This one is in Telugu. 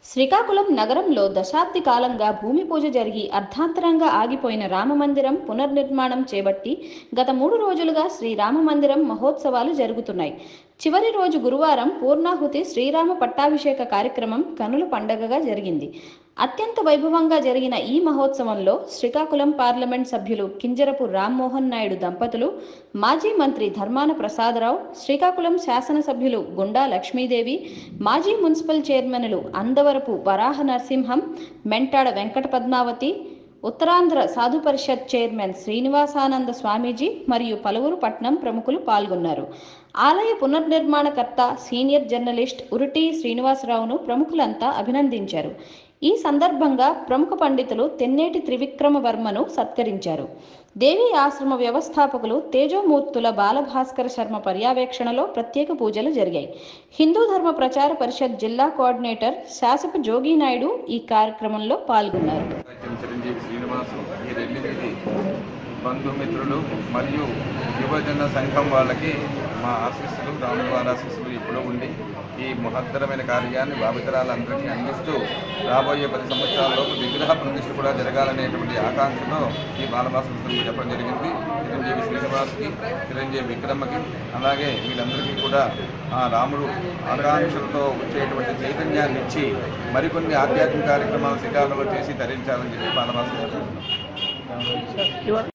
శ్రీకాకుళం నగరంలో దశాబ్ది కాలంగా భూమి పూజ జరిగి అర్ధాంతరంగా ఆగిపోయిన రామమందిరం పునర్నిర్మాణం చేపట్టి గత మూడు రోజులుగా శ్రీరామ మందిరం మహోత్సవాలు జరుగుతున్నాయి చివరి రోజు గురువారం పూర్ణాహుతి శ్రీరామ పట్టాభిషేక కార్యక్రమం కనుల పండగగా జరిగింది అత్యంత వైభవంగా జరిగిన ఈ మహోత్సవంలో శ్రీకాకుళం పార్లమెంట్ సభ్యులు కింజరపు రామ్మోహన్ నాయుడు దంపతులు మాజీ మంత్రి ధర్మాన ప్రసాదరావు శ్రీకాకుళం శాసనసభ్యులు గుండా లక్ష్మీదేవి మాజీ మున్సిపల్ చైర్మన్లు అందవరపు వరాహ నరసింహం మెంటాడ వెంకట పద్మావతి ఉత్తరాంధ్ర సాధు పరిషత్ చైర్మన్ శ్రీనివాసానంద స్వామీజీ మరియు పలువురు పట్నం ప్రముఖులు పాల్గొన్నారు ఆలయ పునర్నిర్మాణకర్త సీనియర్ జర్నలిస్ట్ ఉరుటి శ్రీనివాసరావును ప్రముఖులంతా అభినందించారు ఈ సందర్భంగా ప్రముఖ పండితులు తెన్నేటి త్రివిక్రమ వర్మను సత్కరించారు దేవి ఆశ్రమ వ్యవస్థాపకులు తేజోమూర్తుల బాలభాస్కర శర్మ పర్యవేక్షణలో ప్రత్యేక పూజలు జరిగాయి హిందూ ధర్మ ప్రచార పరిషత్ జిల్లా కోఆర్డినేటర్ శాసపు జోగినాయుడు ఈ కార్యక్రమంలో పాల్గొన్నారు రాజ్యం చిరంజీవి శ్రీనివాసు ఈ రెండింటికి బంధుమిత్రులు మరియు యువజన సంఘం వాళ్ళకి మా ఆశీస్సులు రాముల వారి ఆశీస్సులు ఎప్పుడూ ఉండి ఈ మహత్తరమైన కార్యాన్ని భావితరాలందరికీ అందిస్తూ రాబోయే పది సంవత్సరాల్లోపు విగ్రహ ప్రతిష్ఠ కూడా జరగాలనేటువంటి ఆకాంక్షతో ఈ బాలభాస్కర్ చెప్పడం జరిగింది చిరంజీవి శ్రీనివాస్కి చిరంజీవి విక్రమకి అలాగే వీళ్ళందరికీ కూడా ఆ రాముడు ఆకాంక్షలతో వచ్చేటువంటి చైతన్యాన్ని ఇచ్చి మరికొన్ని ఆధ్యాత్మిక కార్యక్రమాలు శ్రీకాకుళంలో చేసి తరించాలని చెప్పి బాలభాస్కర్ చెప్తున్నారు